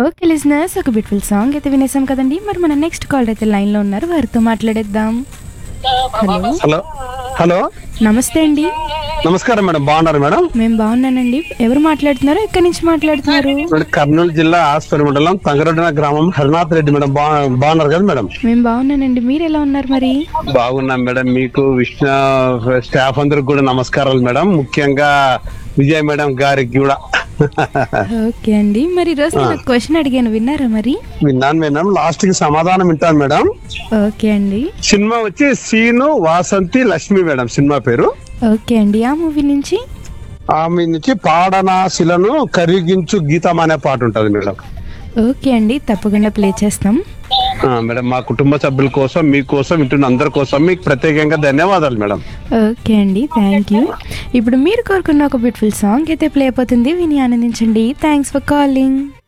okay listeners ఒక beautiful song అయితే వినేసాం కదండి మరి మన నెక్స్ట్ కాల్ అయితే లైన్ లో ఉన్నారు వారితో మాట్లాడేద్దాం హలో హలో హలో నమస్తే అండి నమస్కారం మేడం బాగున్నారు మేడం మేము బాగున్నానండి ఎవరు మాట్లాడుతున్నారు ఎక్కడి నుంచి మాట్లాడుతున్నారు మేడం కర్నూలు జిల్లా ఆస్పరి మండలం తంగరొడ్డిన గ్రామం హరినాథ్ రెడ్డి మేడం బా బాగున్నారు కదా మేడం మేము బాగున్నానండి మీరు ఎలా ఉన్నారు మరి బాగున్నాం మేడం మీకు విష్ణు స్టాఫ్ అందరికి కూడా నమస్కారాలు మేడం ముఖ్యంగా విజయ్ మేడం గారికి కూడా ఓకే అండి మరి ఈ రోజు నేను క్వశ్చన్ అడిగాను విన్నారా మరి విన్నాను మేడం లాస్ట్ కి సమాధానం వింటాను మేడం ఓకే అండి సినిమా వచ్చి సీను వాసంతి లక్ష్మి మేడం సినిమా పేరు ఓకే అండి ఆ మూవీ నుంచి ఆమె నుంచి పాడనా శిలను కరిగించు గీతం అనే పాట ఉంటది మేడం ఓకే అండి తప్పకుండా ప్లే చేస్తాం ఆ, మేడం మా కుటుంబ సభ్యుల కోసం మీకోసం వింటున్న అందరి కోసం మీకు ప్రత్యేకంగా ధన్యవాదాలు మేడం ఓకే అండి థ్యాంక్ యూ ఇప్పుడు మీరు కోరుకున్న ఒక బ్యూటిఫుల్ సాంగ్ అయితే ప్లే అయిపోతుంది విని ఆనందించండి థ్యాంక్స్ ఫర్ కాలింగ్